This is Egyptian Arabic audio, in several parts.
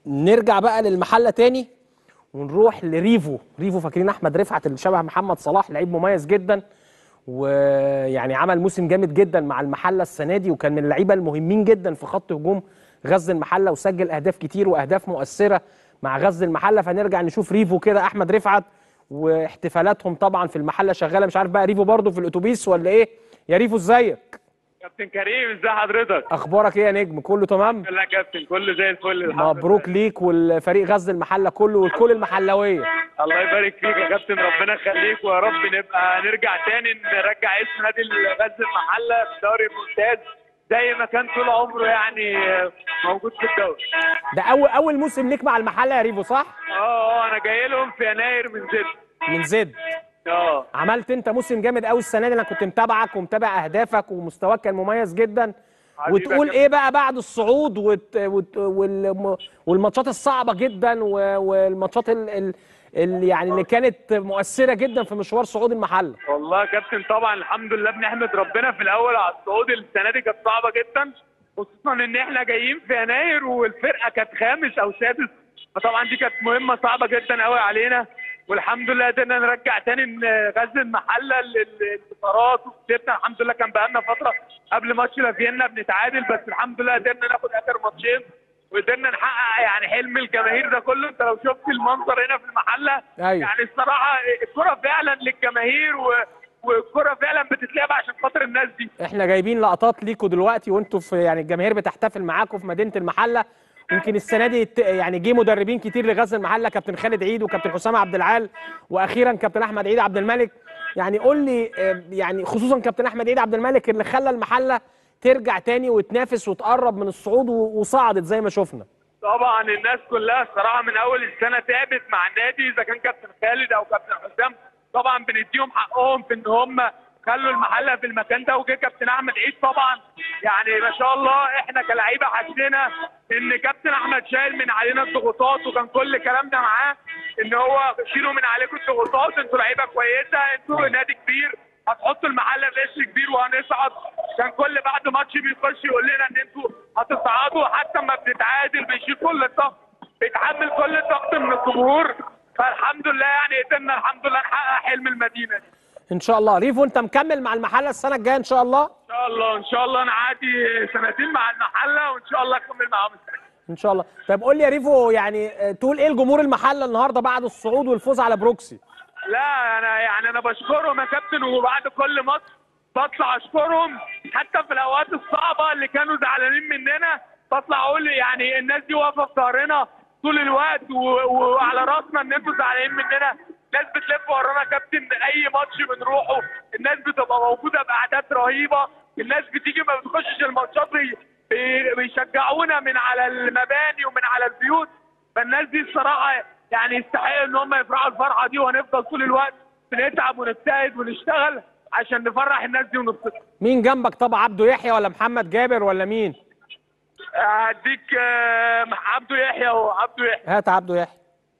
نرجع بقى للمحله تاني ونروح لريفو ريفو فاكرين احمد رفعت اللي شبه محمد صلاح لعيب مميز جدا ويعني عمل موسم جامد جدا مع المحله السنه دي وكان من اللعيبه المهمين جدا في خط هجوم غزل المحله وسجل اهداف كتير واهداف مؤثره مع غزل المحله فنرجع نشوف ريفو كده احمد رفعت واحتفالاتهم طبعا في المحله شغاله مش عارف بقى ريفو برضه في الاتوبيس ولا ايه يا ريفو ازيك كابتن كريم ازي حضرتك؟ اخبارك ايه يا نجم كله تمام لا يا كابتن كله زي الفل الحمد مبروك ليك والفريق غزل المحله كله والكل المحلويه لله. الله يبارك فيك يا كابتن ربنا يخليك ويا رب نبقى نرجع تاني نرجع اسم نادي غزل المحله في الدوري الممتاز زي ما كان طول عمره يعني موجود في الدوري. ده اول اول موسم ليك مع المحله يا ريفو صح اه اه انا جاي لهم في يناير من زد. من زد اه عملت انت موسم جامد قوي السنه دي انا كنت متابعك ومتابع اهدافك ومستواك كان مميز جدا حبيبي يا وتقول كابتن. ايه بقى بعد الصعود وت... وت... والم... والماتشات الصعبه جدا و... والماتشات ال... ال... ال... يعني اللي كانت مؤثره جدا في مشوار صعود المحله والله يا كابتن طبعا الحمد لله بنحمد ربنا في الاول على الصعود السنه دي كانت صعبه جدا خصوصا ان احنا جايين في يناير والفرقه كانت خامس او سادس فطبعا دي كانت مهمه صعبه جدا قوي علينا والحمد لله قدرنا نرجع تاني إن غزل المحله ال- الانتصارات وكسبنا الحمد لله كان بقالنا فتره قبل ماتش لافيينا بنتعادل بس الحمد لله قدرنا ناخد اخر ماتشين وقدرنا نحقق يعني حلم الجماهير ده كله انت لو شفت المنظر هنا في المحله أيوة. يعني الصراحه الكره فعلا للجماهير و... والكره فعلا بتتلعب عشان خاطر الناس دي احنا جايبين لقطات ليكوا دلوقتي وانتوا في يعني الجماهير بتحتفل معاكم في مدينه المحله يمكن السنه دي ت- يعني جه مدربين كتير لغزل المحله كابتن خالد عيد وكابتن حسام عبد العال واخيرا كابتن احمد عيد عبد الملك يعني قول لي آه، يعني خصوصا كابتن احمد عيد عبد الملك اللي خلى المحله ترجع تاني وتنافس وتقرب من الصعود و- وصعدت زي ما شفنا طبعا الناس كلها الصراحه من اول السنه تعبت مع النادي اذا كان كابتن خالد او كابتن حسام طبعا بنديهم حقهم في ان هم خلوا المحله في المكان ده وجه كابتن احمد عيد طبعا يعني ما شاء الله احنا كلعيبه حسينا ان كابتن احمد شايل من علينا الضغوطات وكان كل كلامنا معاه ان هو شيلوا من عليكم الضغوطات انتوا لعيبه كويسه انتوا نادي كبير هتحطوا المحله في اسم كبير وهنصعد كان كل بعد ماتش بيخش يقول لنا ان انتوا هتصعدوا حتى ما بنتعادل بيشيل كل الضغط بيتحمل كل الضغط من الجمهور فالحمد لله يعني قدرنا الحمد لله نحقق حلم المدينه دي ان شاء الله ريفو انت مكمل مع المحله السنه الجايه ان شاء الله ان شاء الله ان شاء الله انا عادي سنتين مع المحله وان شاء الله اكمل معاهم السنه ان شاء الله طب قول لي يا ريفو يعني آه، تقول ايه الجمهور المحله النهارده بعد الصعود والفوز على بروكسي لا انا يعني انا بشكرهم يا كابتن وبعد كل ماتش بطلع اشكرهم حتى في الاوقات الصعبه اللي كانوا زعلانين مننا بطلع اقول يعني الناس دي واقفه في ظهرنا طول الوقت و- وعلى راسنا ان انتوا زعلانين مننا الناس بتلف ورانا يا كابتن اي ماتش بنروحه الناس بتبقى موجوده باعداد رهيبه الناس بتيجي ما بتخشش الماتشات بي- بي- بيشجعونا من على المباني ومن على البيوت فالناس دي الصراحه يعني يستحقوا ان هم يفرحوا الفرحه دي وهنفضل طول الوقت بنتعب ونجتهد ونشتغل عشان نفرح الناس دي ونبسطهم. مين جنبك طبعا عبده يحيى ولا محمد جابر ولا مين هديك آه، عبده يحيى وعبده يحيى هات عبده يحيى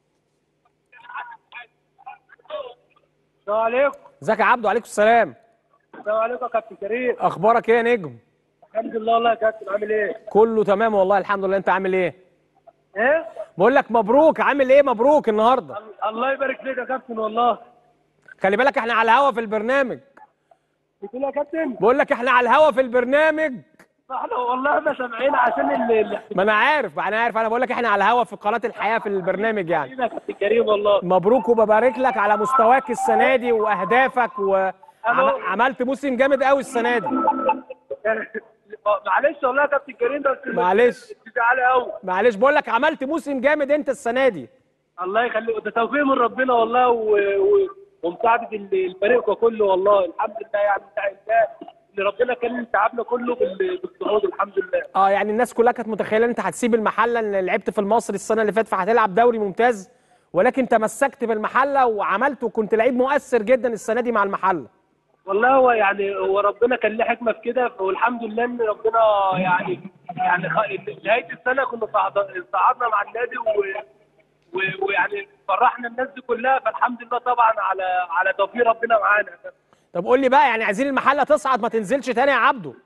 السلام عليكم ازيك يا عبده عليكم السلام السلام عليكم يا كابتن كريم اخبارك ايه يا نجم الحمد لله والله يا كابتن عامل ايه؟ كله تمام والله الحمد لله انت عامل ايه ايه؟ بقول لك مبروك عامل ايه مبروك النهارده ال- الله يبارك فيك يا كابتن والله خلي بالك احنا على الهوا في البرنامج بتقول يا كابتن بقول لك احنا على الهوا في البرنامج احنا والله ما سامعين عشان ال- ال- ما انا عارف ما انا عارف انا بقول لك احنا على الهوا في قناه الحياه في البرنامج يعني يا كابتن كريم والله مبروك وببارك لك على مستواك السنه دي واهدافك ألو. وعملت موسم جامد قوي السنه دي يعني معلش والله يا كابتن كريم بس معلش. زعل قوي معلش بقول لك عملت موسم جامد انت السنه دي الله يخليك ده توفيق من ربنا والله و... و... ومساعده ال- الفريق كله والله الحمد لله يعني بتاع الله ان ربنا كان تعبنا كله بال- بالصعود الحمد لله اه يعني الناس كلها كانت متخيله ان انت هتسيب المحله ان لعبت في المصري السنه اللي فاتت فهتلعب دوري ممتاز ولكن تمسكت بالمحله وعملت وكنت لعيب مؤثر جدا السنه دي مع المحله والله هو يعني هو ربنا كان ليه حكمه في كده والحمد لله ان ربنا يعني يعني خ- نهايه السنه كنا صعد- صعدنا مع النادي و و- ويعني فرحنا الناس دي كلها فالحمد لله طبعا على على توفيق ربنا معانا طب قول لي بقى يعني عايزين المحله تصعد ما تنزلش تاني يا عبده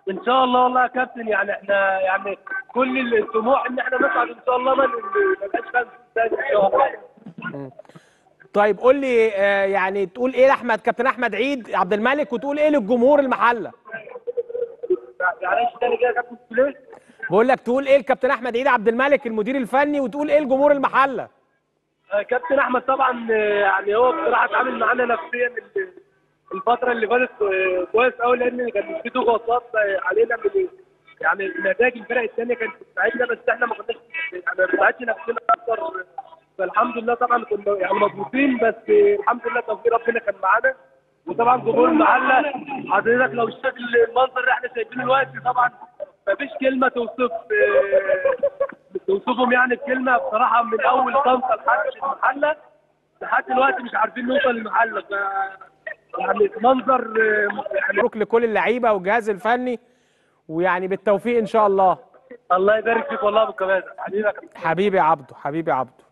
ان شاء الله والله يا كابتن يعني احنا يعني كل الطموح ان احنا نصعد ان شاء الله ما ما نبقاش خمس تاني ان شاء الله طيب قول لي آه، يعني تقول ايه لاحمد كابتن احمد عيد عبد الملك وتقول ايه للجمهور المحله معلش تاني كده يا كابتن بتقول ايه؟ بقول لك تقول ايه لكابتن احمد عيد عبد الملك المدير الفني وتقول ايه لجمهور المحله آه، كابتن احمد طبعا آه، يعني هو بصراحه اتعامل معانا نفسيا ال- الفتره اللي فاتت آه، كويس قوي لان كان في ضغوطات آه، علينا من يعني نتائج الفرق الثانيه كانت بتساعدنا بس احنا ما كناش يعني ما بنساعدش نفسنا اكتر فالحمد لله طبعا كنا يعني مضغوطين بس آه، الحمد لله توفيق ربنا كان معانا وطبعا جمهور المحله حضرتك لو شفت المنظر اللي احنا شايفينه دلوقتي طبعا ما فيش كلمه توصف آه، توصفهم يعني بكلمه بصراحه من اول طنطا لحد المحله لحد دلوقتي مش عارفين نوصل للمحله ف يعني منظر آه، يعني مبروك لكل اللعيبه والجهاز الفني ويعني بالتوفيق ان شاء الله الله يبارك فيك والله ابو كباتن حبيبك حبيبي يا عبده حبيبي يا عبده